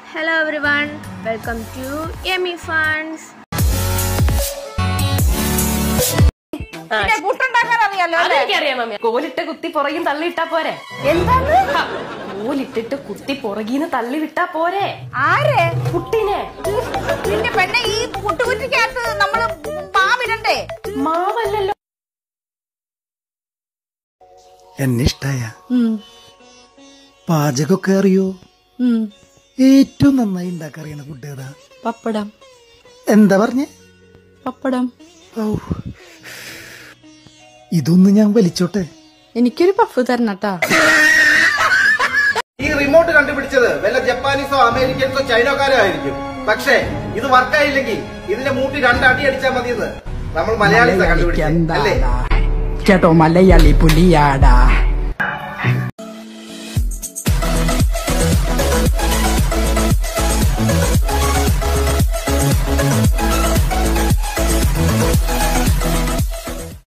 Hello everyone, welcome to Yummy Funds. പിന്നെ പുട്ടുണ്ടാക്കാൻ അറിയാലോ അല്ലേ അതെനിക്കറിയാം മമ്മി കോലിട്ട് കുത്തി പുറകിൽ തള്ളിയിട്ടാ പോരെ എന്താണ് ഹ, കോലിട്ടിട്ട് കുത്തി പുറകീന്ന് തള്ളി വിട്ടാ പോരെ ആരെ കുട്ടിനെ നിന്റെ പെണ്ണെ ഈ പുട്ടുകുറ്റിക്കകത്ത് നമ്മള് പാവിടണ്ടേ മാവല്ലല്ലോ എന്നെ ഇഷ്ടായ പാചകമൊക്കെ അറിയോ ഏറ്റവും നന്നായി ഉണ്ടാക്കറിയണ ഫുഡ് ഏതാ പപ്പടം എന്താ പറഞ്ഞേ പപ്പടം ഔ. ഇതൊന്ന് ഞാൻ വലിച്ചോട്ടെ എനിക്കൊരു പഫ് തരണട്ടാ ഈ റിമോട്ട് കണ്ടുപിടിച്ചത് വല്ല ജപ്പാനീസോ അമേരിക്കൻസോ ചൈനക്കാരോ ആയിരിക്കും പക്ഷേ ഇത് വർക്കായില്ലെങ്കിൽ ഇതിന്റെ മൂട്ടി രണ്ടടി അടിച്ചാൽ മതിയെന്ന് നമ്മൾ മലയാളീസാ കണ്ടുപിടിച്ചത് അല്ലേ ചേട്ടോ മലയാളി പുലിയാടാ